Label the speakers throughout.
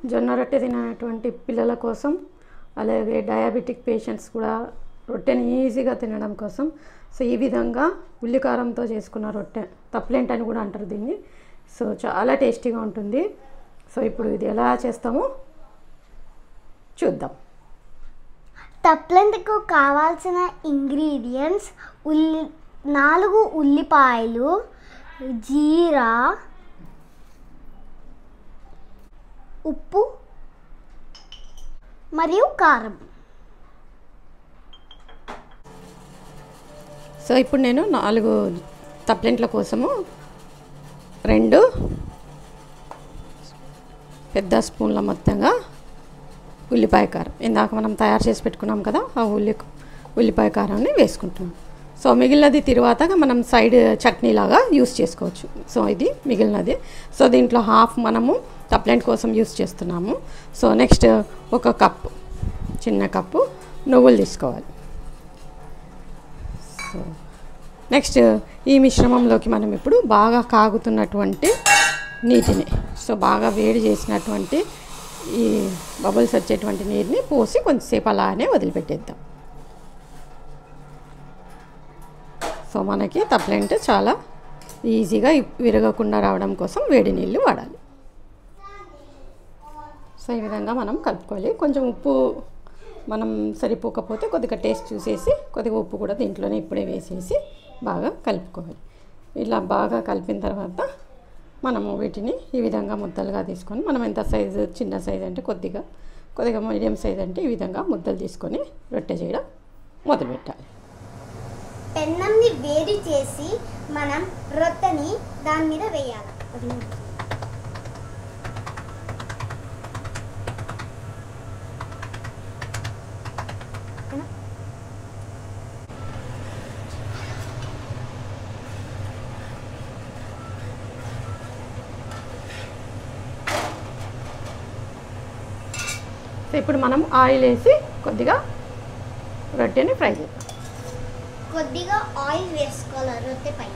Speaker 1: జొన్న రొట్టె తినటువంటి పిల్లల కోసం అలాగే డయాబెటిక్ పేషెంట్స్ కూడా రొట్టెని ఈజీగా తినడం కోసం సో ఈ విధంగా ఉల్లికారంతో చేసుకున్న రొట్టె తప్పలేంటి అని కూడా అంటారు దీన్ని సో చాలా టేస్టీగా ఉంటుంది సో ఇప్పుడు ఇది ఎలా చేస్తామో చూద్దాం
Speaker 2: తప్లెందుకు కావాల్సిన ఇంగ్రీడియంట్స్ ఉల్లి నాలుగు ఉల్లిపాయలు జీరా ఉప్పు మరియు కారం
Speaker 1: సో ఇప్పుడు నేను నాలుగు తప్లెంట్ల కోసము రెండు పెద్ద స్పూన్ల మొత్తంగా ఉల్లిపాయ కారం ఇందాక మనం తయారు చేసి పెట్టుకున్నాం కదా ఆ ఉల్లి ఉల్లిపాయ కారాన్ని వేసుకుంటున్నాం సో మిగిలినది తిరువాత మనం సైడ్ చట్నీ లాగా యూస్ చేసుకోవచ్చు సో ఇది మిగిలినది సో దీంట్లో హాఫ్ మనము తప్లెంట్ కోసం యూస్ చేస్తున్నాము సో నెక్స్ట్ ఒక కప్పు చిన్న కప్పు నువ్వులు తీసుకోవాలి సో నెక్స్ట్ ఈ మిశ్రమంలోకి మనం ఇప్పుడు బాగా కాగుతున్నటువంటి నీటిని సో బాగా వేడి చేసినటువంటి ఈ బబుల్స్ వచ్చేటువంటి నీరుని పోసి కొంచెంసేపు అలానే వదిలిపెట్టేద్దాం సో మనకి తప్లెంట్ చాలా ఈజీగా విరగకుండా రావడం కోసం వేడి నీళ్ళు వాడాలి సో ఈ విధంగా మనం కలుపుకోవాలి కొంచెం ఉప్పు మనం సరిపోకపోతే కొద్దిగా టేస్ట్ చూసేసి కొద్దిగా ఉప్పు కూడా దీంట్లోనే ఇప్పుడే వేసేసి బాగా కలుపుకోవాలి ఇలా బాగా కలిపిన తర్వాత మనము వీటిని ఈ విధంగా ముద్దలుగా తీసుకొని మనం ఎంత సైజు చిన్న సైజు అంటే కొద్దిగా కొద్దిగా మీడియం సైజ్ అంటే ఈ విధంగా ముద్దలు తీసుకొని రొట్టె చేయడం మొదలుపెట్టాలి
Speaker 2: పెన్నంని వేడి చేసి మనం రొట్టెని దాని మీద వేయాలి
Speaker 1: సో ఇప్పుడు మనం ఆయిల్ వేసి కొద్దిగా రొట్టెని ఫ్రై చేద్దాం
Speaker 2: కొద్దిగా ఆయిల్ వేసుకోవాలి రొట్టె పైన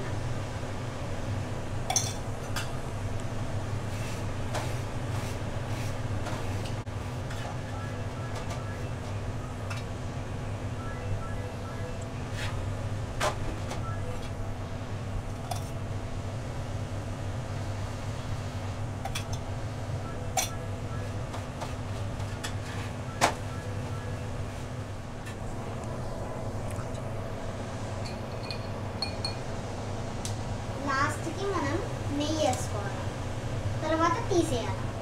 Speaker 2: లాస్ట్కి మనం నెయ్యి వేసుకోవాలి తర్వాత తీసేయాలి